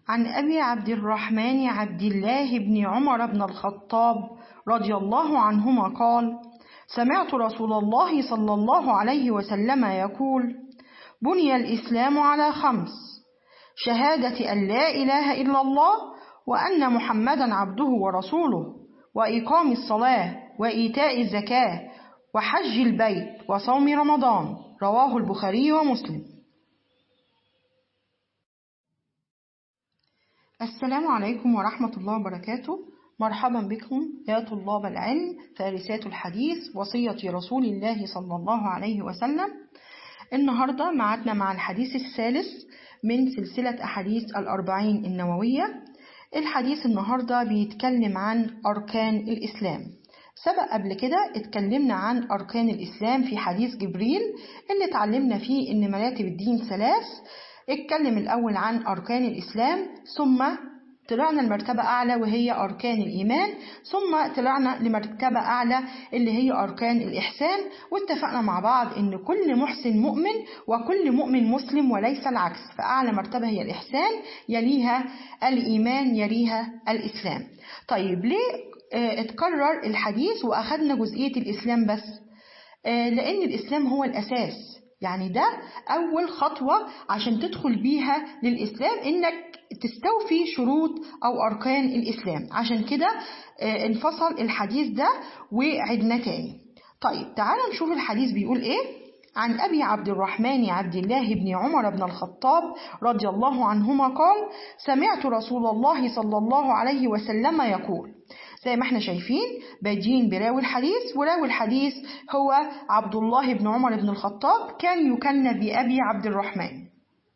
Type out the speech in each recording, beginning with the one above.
عن أبي عبد الرحمن عبد الله بن عمر بن الخطاب رضي الله عنهما قال سمعت رسول الله صلى الله عليه وسلم يقول بني الإسلام على خمس شهادة أن لا إله إلا الله وأن محمدا عبده ورسوله وإقام الصلاة وإيتاء الزكاة وحج البيت وصوم رمضان رواه البخاري ومسلم السلام عليكم ورحمة الله وبركاته مرحبا بكم يا طلاب العلم فارسات الحديث وصية رسول الله صلى الله عليه وسلم النهاردة معتنا مع الحديث الثالث من سلسلة أحاديث الأربعين النووية الحديث النهاردة بيتكلم عن أركان الإسلام سبق قبل كده اتكلمنا عن أركان الإسلام في حديث جبريل اللي اتعلمنا فيه إن مراتب الدين ثلاث اتكلم الأول عن أركان الإسلام ثم طلعنا لمرتبة أعلى وهي أركان الإيمان ثم طلعنا لمرتبة أعلى اللي هي أركان الإحسان واتفقنا مع بعض إن كل محسن مؤمن وكل مؤمن مسلم وليس العكس فأعلى مرتبة هي الإحسان يليها الإيمان يليها الإسلام طيب ليه اه اتكرر الحديث وأخدنا جزئية الإسلام بس اه لأن الإسلام هو الأساس يعني ده أول خطوة عشان تدخل بيها للإسلام إنك تستوفي شروط أو أركان الإسلام عشان كده انفصل الحديث ده وعدنا تاني طيب تعالوا نشوف الحديث بيقول إيه عن أبي عبد الرحمن عبد الله بن عمر بن الخطاب رضي الله عنهما قال سمعت رسول الله صلى الله عليه وسلم يقول زي ما احنا شايفين بادين براوي الحديث وراوي الحديث هو عبد الله بن عمر بن الخطاب كان يكنى بأبي عبد الرحمن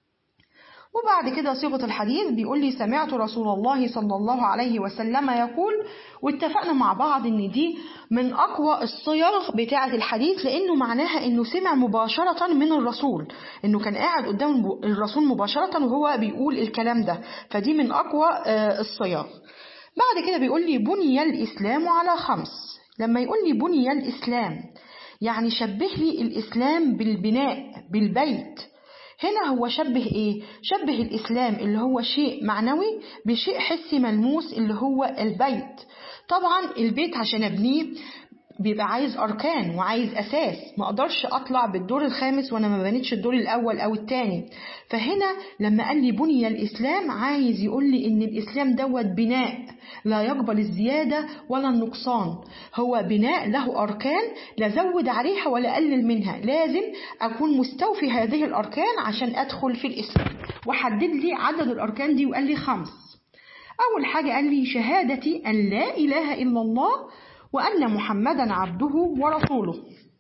وبعد كده صيغة الحديث بيقول لي سمعت رسول الله صلى الله عليه وسلم يقول واتفقنا مع بعض ان دي من اقوى الصيغ بتاعة الحديث لانه معناها انه سمع مباشرة من الرسول انه كان قاعد قدام الرسول مباشرة وهو بيقول الكلام ده فدي من اقوى الصيغ بعد كده بيقول لي بني الإسلام على خمس لما يقول لي بني الإسلام يعني شبه لي الإسلام بالبناء بالبيت هنا هو شبه إيه؟ شبه الإسلام اللي هو شيء معنوي بشيء حسي ملموس اللي هو البيت طبعا البيت عشان أبنيه بيبقى عايز أركان وعايز أساس ما أقدرش أطلع بالدور الخامس وأنا ما بنيتش الدور الأول أو التاني فهنا لما قال لي بني الإسلام عايز يقول لي إن الإسلام دوت بناء لا يقبل الزيادة ولا النقصان هو بناء له أركان لا زود عليها ولا أقلل منها لازم أكون مستوفي هذه الأركان عشان أدخل في الإسلام وحدد لي عدد الأركان دي وقال لي خمس أول حاجة قال لي شهادتي أن لا إله إلا الله وأن محمدا عبده ورسوله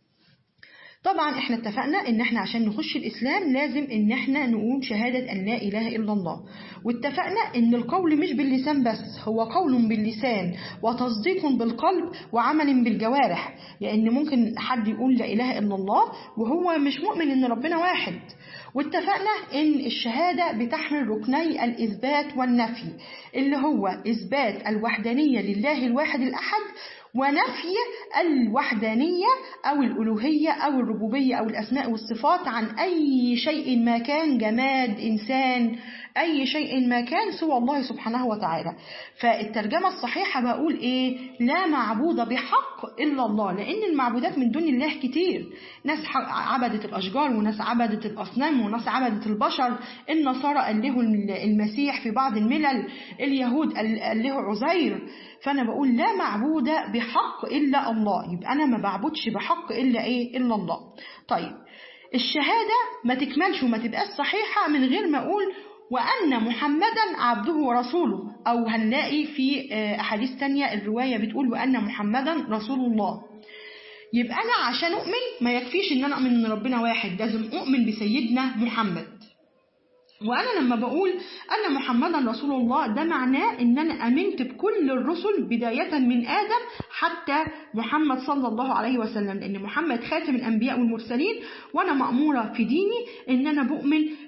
طبعا احنا اتفقنا ان احنا عشان نخش الاسلام لازم ان احنا نقول شهادة ان لا اله الا الله واتفقنا ان القول مش باللسان بس هو قول باللسان وتصديق بالقلب وعمل بالجوارح لان ممكن حد يقول لا اله الا الله وهو مش مؤمن ان ربنا واحد واتفقنا ان الشهادة بتحمل ركني الاثبات والنفي اللي هو اثبات الوحدانية لله الواحد الاحد ونفي الوحدانية أو الألوهية أو الربوبية أو الأسماء والصفات عن أي شيء ما كان جماد إنسان أي شيء ما كان سوى الله سبحانه وتعالى فالترجمة الصحيحة بقول إيه لا معبود بحق إلا الله لأن المعبودات من دون الله كتير ناس عبدت الأشجار وناس عبدت الأصنام وناس عبدت البشر النصارى ألهوا المسيح في بعض الملل اليهود ألهوا عزير فأنا بقول لا معبود بحق إلا الله يبقى أنا ما بعبدش بحق إلا إيه إلا الله طيب الشهادة ما تكملش وما تبقاش صحيحة من غير ما أقول وأن محمدا عبده ورسوله أو هنلاقي في أحاديث تانية الرواية بتقول وأن محمدا رسول الله يبقى أنا عشان أؤمن ما يكفيش إن أنا أؤمن إن ربنا واحد لازم أؤمن بسيدنا محمد وأنا لما بقول أن محمدا رسول الله ده معناه إن أنا آمنت بكل الرسل بداية من آدم حتى محمد صلى الله عليه وسلم لأن محمد خاتم الأنبياء والمرسلين وأنا مأمورة في ديني إن أنا بؤمن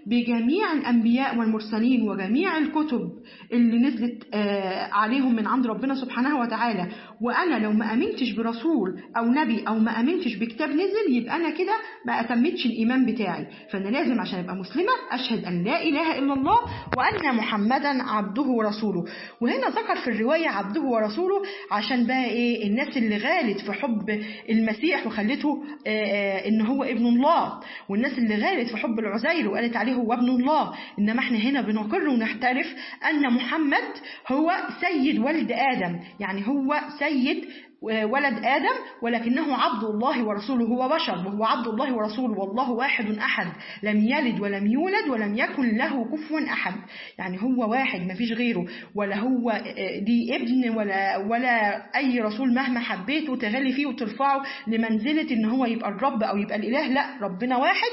بجميع الأنبياء والمرسلين وجميع الكتب اللي نزلت آه، عليهم من عند ربنا سبحانه وتعالى وأنا لو ما أمنتش برسول أو نبي أو ما أمنتش بكتاب نزل يبقى أنا كده ما أتمتش الإيمان بتاعي فأنا لازم عشان أبقى مسلمة أشهد أن لا إله إلا الله وأن محمدا عبده ورسوله وهنا ذكر في الرواية عبده ورسوله عشان بقى إيه الناس اللي غالت في حب المسيح وخلته آه، آه، إن هو ابن الله والناس اللي غالت في حب العزير وقالت عليه هو ابن الله إنما إحنا هنا بنقر ونحترف أن محمد هو سيد ولد آدم يعني هو سيد ولد آدم ولكنه عبد الله ورسوله هو بشر وهو عبد الله ورسوله والله واحد أحد لم يلد ولم يولد ولم يكن له كفوا أحد يعني هو واحد ما فيش غيره ولا هو دي ابن ولا ولا أي رسول مهما حبيته تغلي فيه وترفعه لمنزلة إن هو يبقى الرب أو يبقى الإله لا ربنا واحد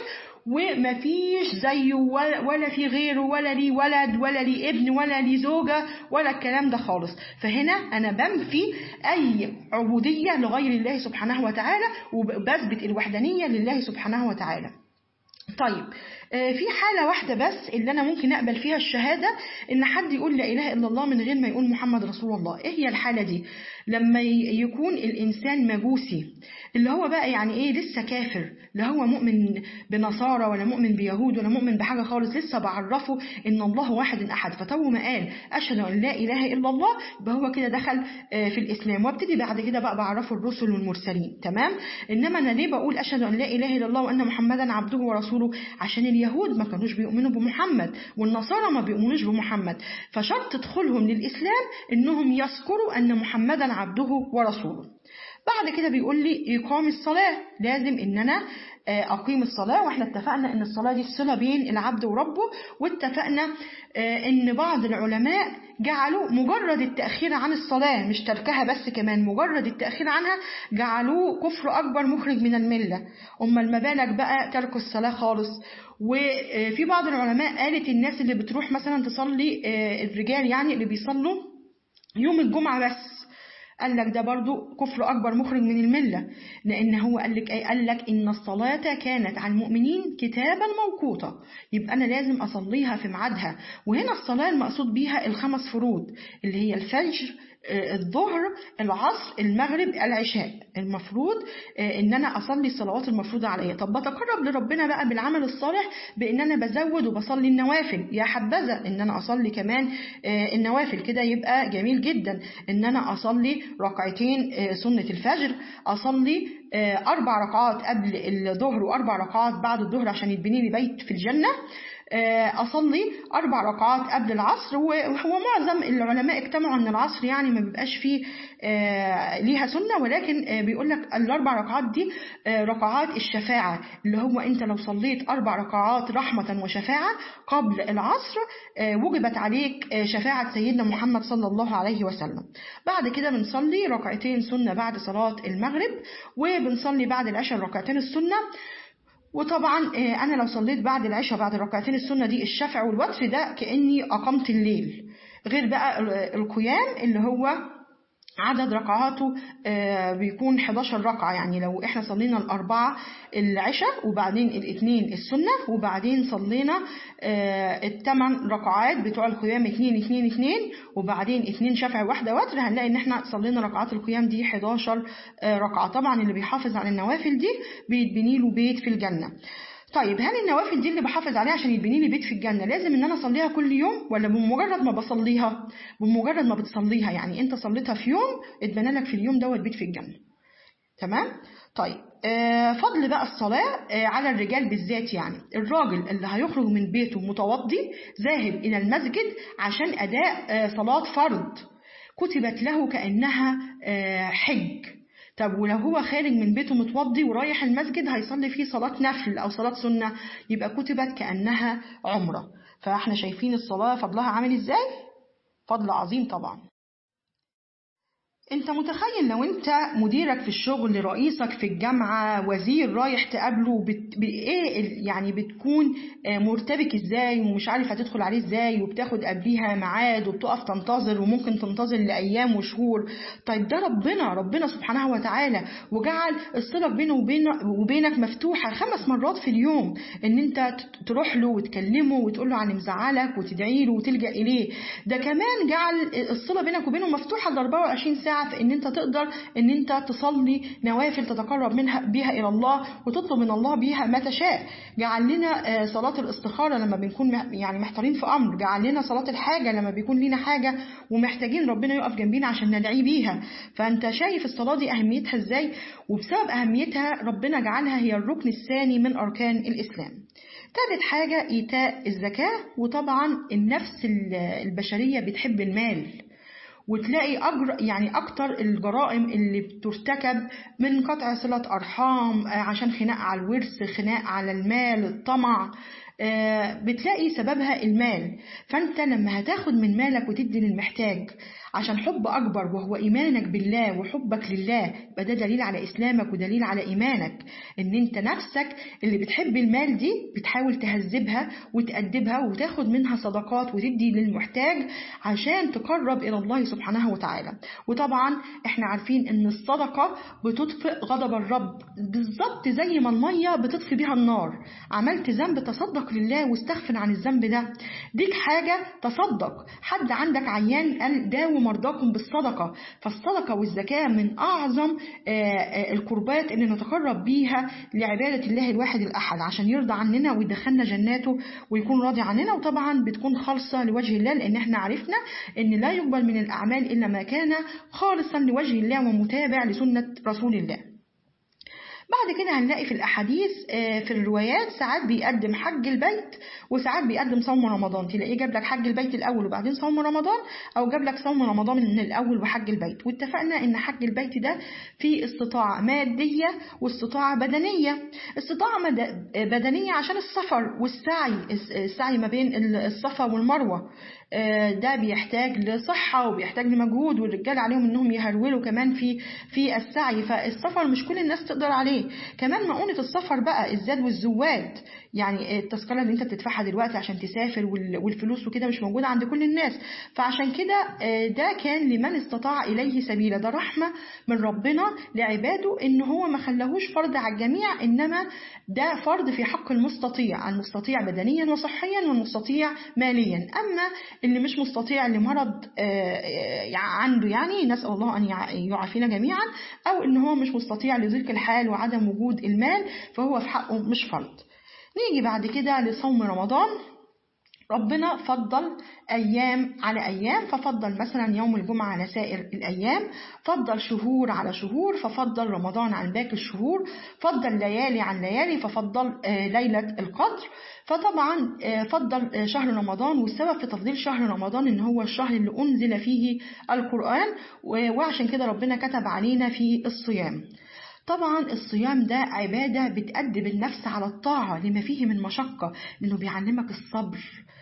ومفيش زيه ولا, ولا في غيره ولا ليه ولد ولا ليه ابن ولا ليه زوجة ولا الكلام ده خالص فهنا أنا بنفي أي عبودية لغير الله سبحانه وتعالى وبثبت الوحدانية لله سبحانه وتعالى طيب آه، في حالة واحدة بس اللي أنا ممكن أقبل فيها الشهادة إن حد يقول لا إله إلا الله من غير ما يقول محمد رسول الله إيه هي الحالة دي لما ي- يكون الإنسان مجوسي اللي هو بقى يعني إيه لسه كافر لا هو مؤمن بنصارى ولا مؤمن بيهود ولا مؤمن بحاجة خالص لسه بعرفه إن الله واحد أحد فتو ما قال أشهد أن لا إله إلا الله يبقى هو كده دخل آه، في الإسلام وابتدي بعد كده بقى بعرفه الرسل والمرسلين تمام إنما أنا ليه بقول أشهد أن لا إله إلا الله وأن محمدا عبده ورسوله عشان اليهود ما كانوش بيؤمنوا بمحمد والنصارى ما بيؤمنوش بمحمد فشرط دخولهم للإسلام إنهم يذكروا أن محمدا عبده ورسوله بعد كده بيقول لي إقام الصلاة لازم إن أنا آه، أقيم الصلاة وإحنا اتفقنا إن الصلاة دي الصلة بين العبد وربه واتفقنا آه، إن بعض العلماء جعلوا مجرد التأخير عن الصلاة مش تركها بس كمان مجرد التأخير عنها جعلوه كفر أكبر مخرج من الملة أما ما بالك بقى ترك الصلاة خالص وفي بعض العلماء قالت الناس اللي بتروح مثلا تصلي آه، الرجال يعني اللي بيصلوا يوم الجمعة بس قال لك ده برضو كفر أكبر مخرج من الملة لأن هو قال لك أي قال لك إن الصلاة كانت على المؤمنين كتابا موقوتا يبقى أنا لازم أصليها في ميعادها وهنا الصلاة المقصود بيها الخمس فروض اللي هي الفجر آه، الظهر العصر المغرب العشاء المفروض آه، ان انا اصلي الصلوات المفروضه عليا طب بتقرب لربنا بقى بالعمل الصالح بان انا بزود وبصلي النوافل يا حبذا ان انا اصلي كمان آه، النوافل كده يبقى جميل جدا ان انا اصلي ركعتين آه، سنه الفجر اصلي آه، اربع ركعات قبل الظهر واربع ركعات بعد الظهر عشان يتبني لي بيت في الجنه آه، أصلي أربع ركعات قبل العصر وهو معظم العلماء اجتمعوا أن العصر يعني ما بيبقاش فيه آه، ليها سنة ولكن آه، بيقول لك الأربع ركعات دي آه، ركعات الشفاعة اللي هو أنت لو صليت أربع ركعات رحمة وشفاعة قبل العصر آه، وجبت عليك آه، شفاعة سيدنا محمد صلى الله عليه وسلم بعد كده بنصلي ركعتين سنة بعد صلاة المغرب وبنصلي بعد العشاء ركعتين السنة وطبعا آه، انا لو صليت بعد العشاء بعد الركعتين السنه دي الشفع والوتر ده كاني اقمت الليل غير بقى ال- القيام اللي هو عدد ركعاته آه، بيكون 11 ركعة يعني لو احنا صلينا الأربعة العشاء وبعدين الاثنين السنة وبعدين صلينا آه، الثمان ركعات بتوع القيام اتنين اتنين اتنين وبعدين اتنين شفع واحدة وتر هنلاقي ان احنا صلينا ركعات القيام دي 11 آه، ركعة طبعا اللي بيحافظ على النوافل دي بيتبني له بيت في الجنة طيب هل النوافل دي اللي بحافظ عليها عشان يتبني لي بيت في الجنة لازم ان انا اصليها كل يوم ولا بمجرد ما بصليها بمجرد ما بتصليها يعني انت صليتها في يوم اتبنى لك في اليوم دوت بيت في الجنة تمام طيب آه فضل بقى الصلاة آه على الرجال بالذات يعني الراجل اللي هيخرج من بيته متوضي ذاهب إلى المسجد عشان أداء آه صلاة فرض كتبت له كأنها آه حج طب ولو هو خارج من بيته متوضي ورايح المسجد هيصلي فيه صلاة نفل أو صلاة سنة يبقى كتبت كأنها عمرة فاحنا شايفين الصلاة فضلها عامل ازاي؟ فضل عظيم طبعا انت متخيل لو انت مديرك في الشغل رئيسك في الجامعة وزير رايح تقابله بت... بايه ال- يعني بتكون آه، مرتبك ازاي ومش عارف هتدخل عليه ازاي وبتاخد قبليها ميعاد وبتقف تنتظر وممكن تنتظر لايام وشهور طيب ده ربنا ربنا سبحانه وتعالى وجعل الصلة بينه وبين وبينك مفتوحة خمس مرات في اليوم ان انت ت- تروح له وتكلمه وتقول له عن مزعلك وتدعي له وتلجأ اليه ده كمان جعل الصلة بينك وبينه مفتوحة ال 24 ساعة في ان انت تقدر ان انت تصلي نوافل تتقرب منها بها الى الله وتطلب من الله بيها ما تشاء جعل لنا آه، صلاة الاستخارة لما بنكون مح- يعني محتارين في امر جعل لنا صلاة الحاجة لما بيكون لينا حاجة ومحتاجين ربنا يقف جنبينا عشان ندعي بيها فانت شايف الصلاة دي اهميتها ازاي وبسبب اهميتها ربنا جعلها هي الركن الثاني من اركان الاسلام تالت حاجة إيتاء الزكاة وطبعا النفس ال- البشرية بتحب المال وتلاقي أجر يعني أكتر الجرائم اللي بترتكب من قطع صلة أرحام آه، عشان خناق على الورث خناق على المال الطمع آه، بتلاقي سببها المال فأنت لما هتاخد من مالك وتدي للمحتاج عشان حب أكبر وهو إيمانك بالله وحبك لله يبقى ده دليل على إسلامك ودليل على إيمانك إن أنت نفسك اللي بتحب المال دي بتحاول تهذبها وتأدبها وتاخد منها صدقات وتدي للمحتاج عشان تقرب إلى الله سبحانه وتعالى وطبعا احنا عارفين ان الصدقة بتطفئ غضب الرب بالظبط زي ما المية بتطفي بيها النار عملت ذنب تصدق لله واستغفر عن الذنب ده ديك حاجة تصدق حد عندك عيان قال داووا مرضاكم بالصدقة فالصدقة والزكاة من أعظم آه، آه، القربات اللي نتقرب بيها لعبادة الله الواحد الأحد عشان يرضى عننا ويدخلنا جناته ويكون راضي عننا وطبعا بتكون خالصة لوجه الله لأن احنا عرفنا إن لا يقبل من الأعمال إلا ما كان خالصا لوجه الله ومتابع لسنة رسول الله بعد كده هنلاقي في الأحاديث آه، في الروايات ساعات بيقدم حج البيت وساعات بيقدم صوم رمضان تلاقيه جاب لك حج البيت الأول وبعدين صوم رمضان أو جاب لك صوم رمضان من الأول وحج البيت واتفقنا إن حج البيت ده فيه استطاعة مادية واستطاعة بدنية استطاعة مد- بدنية عشان السفر والسعي السعي ما بين الصفا والمروة آه، ده بيحتاج لصحة وبيحتاج لمجهود والرجال عليهم انهم يهرولوا كمان في في السعي فالسفر مش كل الناس تقدر عليه كمان مؤونة السفر بقى الزاد والزواد يعني التذكرة اللي انت بتدفعها دلوقتي عشان تسافر وال- والفلوس وكده مش موجودة عند كل الناس فعشان كده آه، ده كان لمن استطاع إليه سبيلا ده رحمة من ربنا لعباده ان هو ما خلاهوش فرض على الجميع انما ده فرض في حق المستطيع المستطيع بدنيا وصحيا والمستطيع ماليا اما اللي مش مستطيع لمرض آه، آه، يع- عنده يعني نسأل الله أن يع- يعافينا جميعا أو إن هو مش مستطيع لضيق الحال وعدم وجود المال فهو في حقه مش فرض نيجي بعد كده لصوم رمضان ربنا فضل أيام على أيام ففضل مثلا يوم الجمعة على سائر الأيام فضل شهور على شهور ففضل رمضان عن باقي الشهور فضل ليالي عن ليالي ففضل آه، ليلة القدر فطبعا آه، فضل آه، شهر رمضان والسبب في تفضيل شهر رمضان إن هو الشهر اللي أنزل فيه القرآن و- وعشان كده ربنا كتب علينا في الصيام طبعا الصيام ده عبادة بتأدب النفس على الطاعة لما فيه من مشقة لأنه بيعلمك الصبر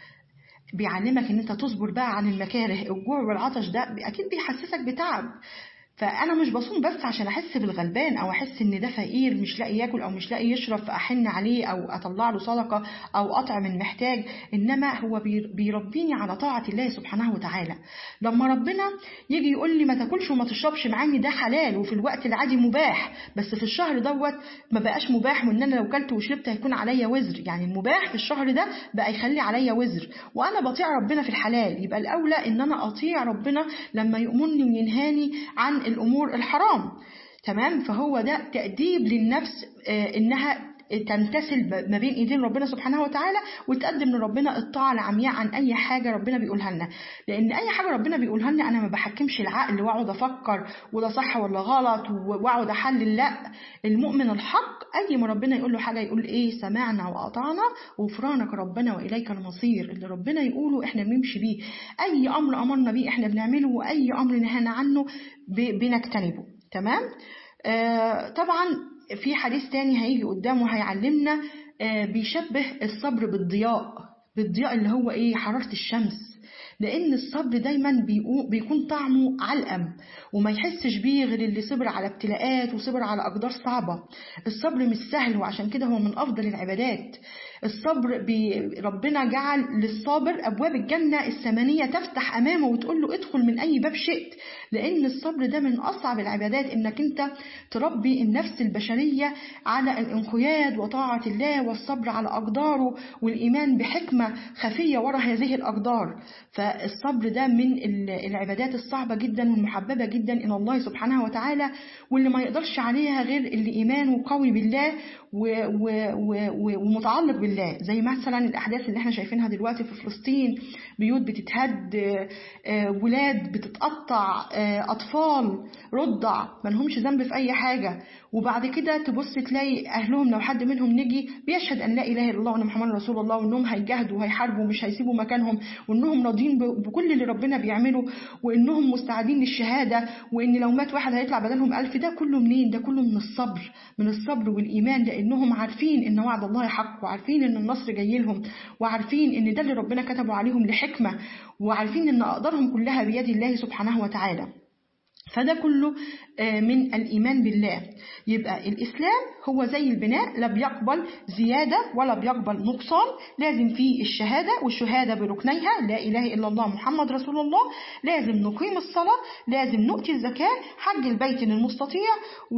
بيعلمك ان انت تصبر بقى عن المكاره الجوع والعطش ده اكيد بيحسسك بتعب فانا مش بصوم بس عشان احس بالغلبان او احس ان ده فقير مش لاقي ياكل او مش لاقي يشرب فاحن عليه او اطلع له صدقه او اطعم المحتاج انما هو بير- بيربيني على طاعه الله سبحانه وتعالى لما ربنا يجي يقول لي ما تاكلش وما تشربش مع ان ده حلال وفي الوقت العادي مباح بس في الشهر دوت ما بقاش مباح وان انا لو كلت وشربت هيكون عليا وزر يعني المباح في الشهر ده بقى يخلي عليا وزر وانا بطيع ربنا في الحلال يبقى الاولى ان انا اطيع ربنا لما يؤمرني وينهاني عن الامور الحرام تمام فهو ده تأديب للنفس آه، انها تمتثل ما بين ايدين ربنا سبحانه وتعالى وتقدم لربنا الطاعه العمياء عن اي حاجه ربنا بيقولها لنا لان اي حاجه ربنا بيقولها لنا انا ما بحكمش العقل واقعد افكر وده صح ولا غلط واقعد احلل لا المؤمن الحق اي ما ربنا يقول له حاجه يقول ايه سمعنا واطعنا غفرانك ربنا واليك المصير اللي ربنا يقوله احنا بنمشي بيه اي امر امرنا بيه احنا بنعمله واي امر نهانا عنه ب- بنجتنبه تمام آه طبعا في حديث تاني هيجي قدامه هيعلمنا آه بيشبه الصبر بالضياء بالضياء اللي هو ايه حرارة الشمس لأن الصبر دايما بيكون طعمه علقم وما يحسش بيه غير اللي صبر على ابتلاءات وصبر على أقدار صعبة الصبر مش سهل وعشان كده هو من أفضل العبادات الصبر بي ربنا جعل للصابر أبواب الجنة الثمانية تفتح أمامه وتقول له ادخل من أي باب شئت لأن الصبر ده من أصعب العبادات إنك أنت تربي النفس البشرية على الانقياد وطاعة الله والصبر على أقداره والإيمان بحكمة خفية وراء هذه الأقدار فالصبر ده من العبادات الصعبة جدا والمحببة جدا إلى الله سبحانه وتعالى واللي ما يقدرش عليها غير اللي إيمانه قوي بالله ومتعلق بالله زي مثلا الأحداث اللي احنا شايفينها دلوقتي في فلسطين بيوت بتتهد ولاد بتتقطع أطفال رضع ما لهمش ذنب في أي حاجة وبعد كده تبص تلاقي أهلهم لو حد منهم نجي بيشهد أن لا إله إلا الله وأن محمد رسول الله وأنهم هيجاهدوا وهيحاربوا ومش هيسيبوا مكانهم وأنهم راضيين بكل اللي ربنا بيعمله وأنهم مستعدين للشهادة وأن لو مات واحد هيطلع بدلهم ألف ده كله منين؟ ده كله من الصبر من الصبر والإيمان لأنهم عارفين أن وعد الله حق وعارفين أن النصر جاي لهم وعارفين أن ده اللي ربنا كتبه عليهم لحكمة وعارفين أن أقدارهم كلها بيد الله سبحانه وتعالى فده كله من الإيمان بالله يبقى الإسلام هو زي البناء لا بيقبل زيادة ولا بيقبل نقصان لازم فيه الشهادة والشهادة بركنيها لا إله إلا الله محمد رسول الله لازم نقيم الصلاة لازم نؤتي الزكاة حج البيت للمستطيع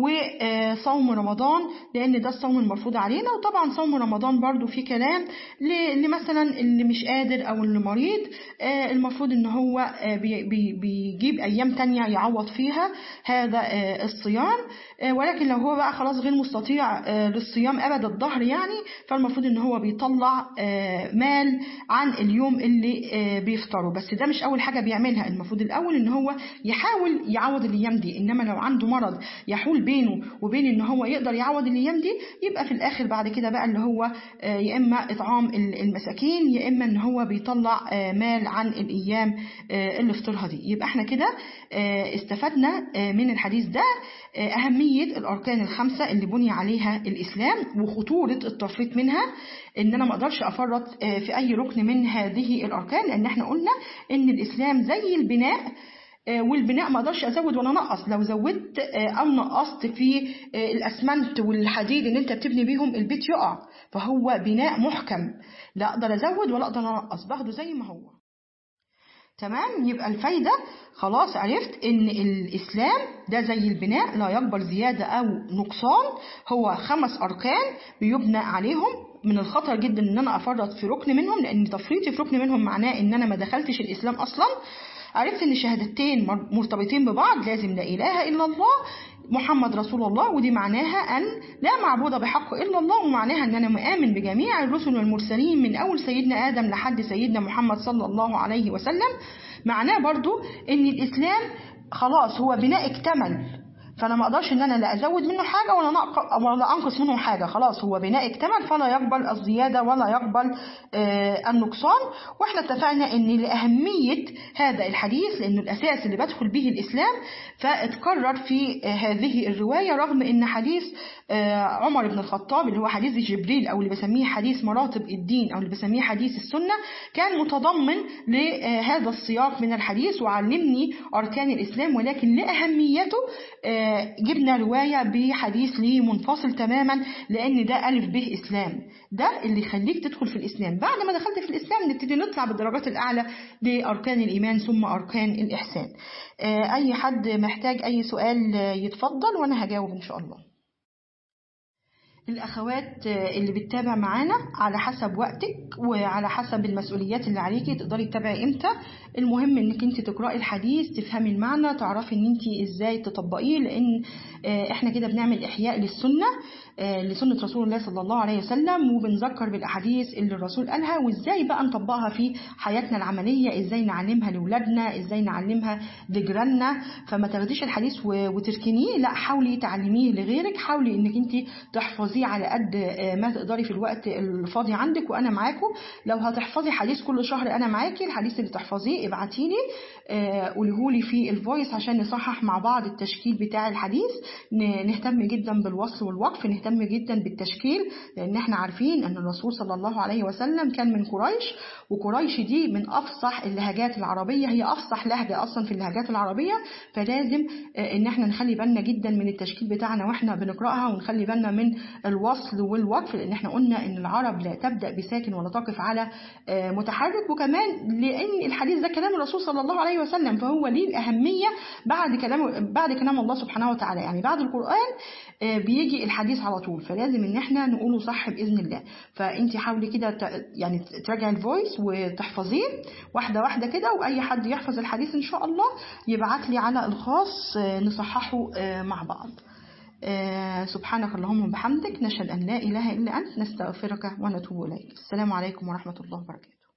وصوم رمضان لأن ده الصوم المرفوض علينا وطبعا صوم رمضان برضو في كلام لمثلا اللي مش قادر أو اللي مريض المفروض إن هو بيجيب أيام تانية يعوض فيها هذا الصيام ولكن لو هو بقى خلاص غير مستطيع للصيام أبد الظهر يعني فالمفروض إن هو بيطلع مال عن اليوم اللي بيفطره بس ده مش أول حاجة بيعملها المفروض الأول إن هو يحاول يعوض الأيام دي إنما لو عنده مرض يحول بينه وبين إن هو يقدر يعوض الأيام دي يبقى في الآخر بعد كده بقى اللي هو يا إما إطعام المساكين يا إما إن هو بيطلع مال عن الأيام اللي فطرها دي يبقى احنا كده استفدنا من الحديث ده أهمية الأركان الخمسة اللي بني عليها الإسلام وخطورة التفريط منها إن أنا ما أقدرش أفرط في أي ركن من هذه الأركان لأن إحنا قلنا إن الإسلام زي البناء والبناء ما اقدرش ازود ولا انقص لو زودت او نقصت في الاسمنت والحديد اللي انت بتبني بيهم البيت يقع فهو بناء محكم لا اقدر ازود ولا اقدر انقص باخده زي ما هو تمام يبقى الفايدة خلاص عرفت ان الاسلام ده زي البناء لا يقبل زيادة او نقصان هو خمس اركان بيبنى عليهم من الخطر جدا ان انا افرط في ركن منهم لان تفريطي في ركن منهم معناه ان انا ما دخلتش الاسلام اصلا عرفت ان الشهادتين مرتبطين ببعض لازم لا اله الا الله محمد رسول الله ودي معناها أن لا معبود بحق إلا الله ومعناها أن أنا مآمن بجميع الرسل والمرسلين من أول سيدنا آدم لحد سيدنا محمد صلى الله عليه وسلم معناه برضو أن الإسلام خلاص هو بناء اكتمل فانا ما اقدرش ان انا لا ازود منه حاجه ولا ولا انقص منه حاجه خلاص هو بناء اكتمل فلا يقبل الزياده ولا يقبل آه النقصان واحنا اتفقنا ان لاهميه هذا الحديث لانه الاساس اللي بدخل به الاسلام فاتكرر في آه هذه الروايه رغم ان حديث آه عمر بن الخطاب اللي هو حديث جبريل او اللي بسميه حديث مراتب الدين او اللي بسميه حديث السنه كان متضمن لهذا السياق من الحديث وعلمني اركان الاسلام ولكن لاهميته جبنا رواية بحديث ليه منفصل تماما لأن ده ألف به إسلام ده اللي يخليك تدخل في الإسلام بعد ما دخلت في الإسلام نبتدي نطلع بالدرجات الأعلى لأركان الإيمان ثم أركان الإحسان أي حد محتاج أي سؤال يتفضل وأنا هجاوب إن شاء الله الأخوات اللي بتتابع معانا على حسب وقتك وعلى حسب المسؤوليات اللي عليكي تقدري تتابعي امتى المهم انك انت تقرأي الحديث تفهمي المعنى تعرفي ان انت ازاي تطبقيه لان احنا كده بنعمل احياء للسنة لسنة رسول الله صلى الله عليه وسلم وبنذكر بالأحاديث اللي الرسول قالها وإزاي بقى نطبقها في حياتنا العملية إزاي نعلمها لأولادنا إزاي نعلمها لجيراننا فما تاخديش الحديث وتركنيه لا حاولي تعلميه لغيرك حاولي إنك أنت تحفظيه على قد ما تقدري في الوقت الفاضي عندك وأنا معاكم لو هتحفظي حديث كل شهر أنا معاكي الحديث اللي تحفظيه ابعتيلي قوليهولي في الفويس عشان نصحح مع بعض التشكيل بتاع الحديث نهتم جدا بالوصل والوقف نهتم نهتم جدا بالتشكيل لان احنا عارفين ان الرسول صلى الله عليه وسلم كان من قريش وقريش دي من افصح اللهجات العربيه هي افصح لهجه اصلا في اللهجات العربيه فلازم آه، ان احنا نخلي بالنا جدا من التشكيل بتاعنا واحنا بنقراها ونخلي بالنا من الوصل والوقف لان احنا قلنا ان العرب لا تبدا بساكن ولا تقف على آه، متحرك وكمان لان الحديث ده كلام الرسول صلى الله عليه وسلم فهو ليه الاهميه بعد كلام بعد كلام الله سبحانه وتعالى يعني بعد القران آه، بيجي الحديث على طول فلازم ان احنا نقوله صح باذن الله فانت حاولي كده ت- يعني تراجعي الفويس وتحفظيه واحده واحده كده واي حد يحفظ الحديث ان شاء الله يبعت لي على الخاص آه، نصححه آه، مع بعض آه، سبحانك اللهم وبحمدك نشهد ان لا اله الا انت نستغفرك ونتوب اليك السلام عليكم ورحمه الله وبركاته